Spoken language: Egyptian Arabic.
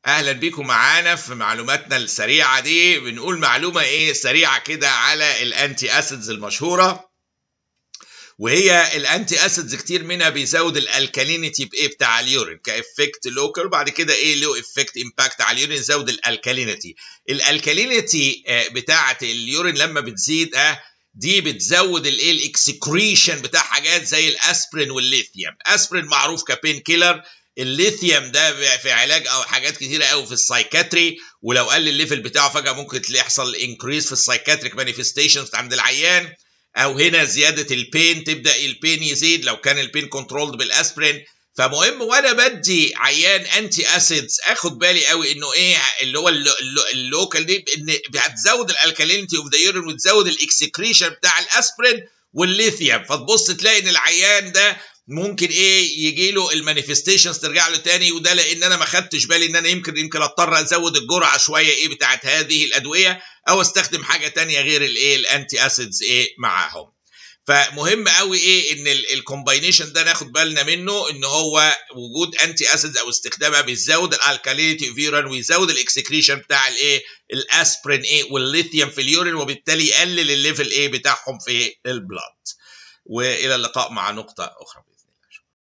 اهلا بيكم معانا في معلوماتنا السريعه دي بنقول معلومه ايه سريعه كده على الانتي اسيدز المشهوره وهي الانتي اسيدز كتير منها بيزود الالكالينيتي بايه بتاع اليورين كافكت لوكال وبعد كده ايه له افكت امباكت على اليورين يزود الالكالينيتي الالكالينيتي بتاعه اليورين لما بتزيد اه دي بتزود الايه الاكسكريشن بتاع حاجات زي الاسبرين والليثيوم اسبرين معروف كبين كيلر الليثيوم ده في علاج او حاجات كتيره قوي في السايكاتري ولو قل الليفل بتاعه فجاه ممكن يحصل انكريز في السايكاتريك مانيفستيشنز عند العيان او هنا زياده البين تبدا البين يزيد لو كان البين كنترولد بالاسبرين فمهم وانا بدي عيان انتي اسيدز اخد بالي قوي انه ايه اللي هو اللوكال دي ان هتزود الالكالينيتي اوف ذا يورين وتزود الاكسكريشن بتاع الاسبرين والليثيوم فتبص تلاقي ان العيان ده ممكن ايه يجي له المانيفستيشنز ترجع له تاني وده لان انا ما خدتش بالي ان انا يمكن يمكن اضطر ازود الجرعه شويه ايه بتاعت هذه الادويه او استخدم حاجه تانية غير الايه الانتي اسيدز ايه معاهم فمهم قوي ايه ان الكومباينيشن ده ناخد بالنا منه ان هو وجود انتي اسيدز او استخدامها بيزود الالكالينيتي في يورين ويزود الاكسكريشن بتاع الايه الاسبرين ايه والليثيوم في اليورين وبالتالي يقلل الليفل ايه بتاعهم في البلاد والى اللقاء مع نقطه اخرى